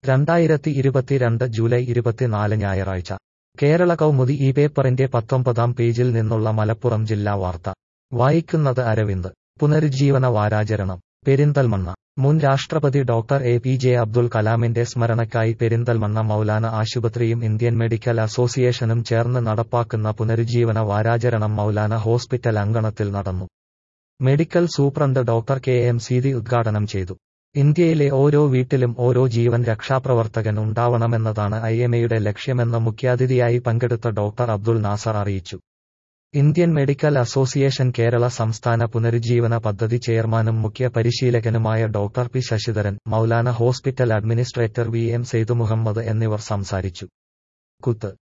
രണ്ടായിരത്തി ഇരുപത്തിരണ്ട് ജൂലൈ ഇരുപത്തിനാല് ഞായറാഴ്ച കേരള കൗമുദി ഈ പേപ്പറിന്റെ പത്തൊമ്പതാം പേജിൽ നിന്നുള്ള മലപ്പുറം ജില്ലാ വാർത്ത വായിക്കുന്നത് അരവിന്ദ് പുനരുജ്ജീവന വാരാചരണം പെരിന്തൽമണ്ണ മുൻ രാഷ്ട്രപതി doctor A P J Abdul കലാമിന്റെ സ്മരണയ്ക്കായി പെരിന്തൽമണ്ണ മൗലാന ആശുപത്രിയും ഇന്ത്യൻ മെഡിക്കൽ അസോസിയേഷനും ചേർന്ന് നടപ്പാക്കുന്ന പുനരുജ്ജീവന വാരാചരണം മൗലാന ഹോസ്പിറ്റൽ അങ്കണത്തിൽ നടന്നു medical superintendent doctor K M Seethi ഉദ്ഘാടനം ചെയ്തു ഇന്ത്യയിലെ ഓരോ വീട്ടിലും ഓരോ ജീവൻ രക്ഷാപ്രവർത്തകൻ ഉണ്ടാവണമെന്നതാണ് ഐ എം എയുടെ ലക്ഷ്യമെന്ന് മുഖ്യാതിഥിയായി പങ്കെടുത്ത ഡോക്ടർ അബ്ദുൾ നാസർ അറിയിച്ചു ഇന്ത്യൻ മെഡിക്കൽ അസോസിയേഷൻ കേരള സംസ്ഥാന പുനരുജ്ജീവന പദ്ധതി ചെയർമാനും മുഖ്യ പരിശീലകനുമായ doctor P Sasidharan Maulana hospital administrator V M Saidu Muhammad എന്നിവർ സംസാരിച്ചു കുത്ത്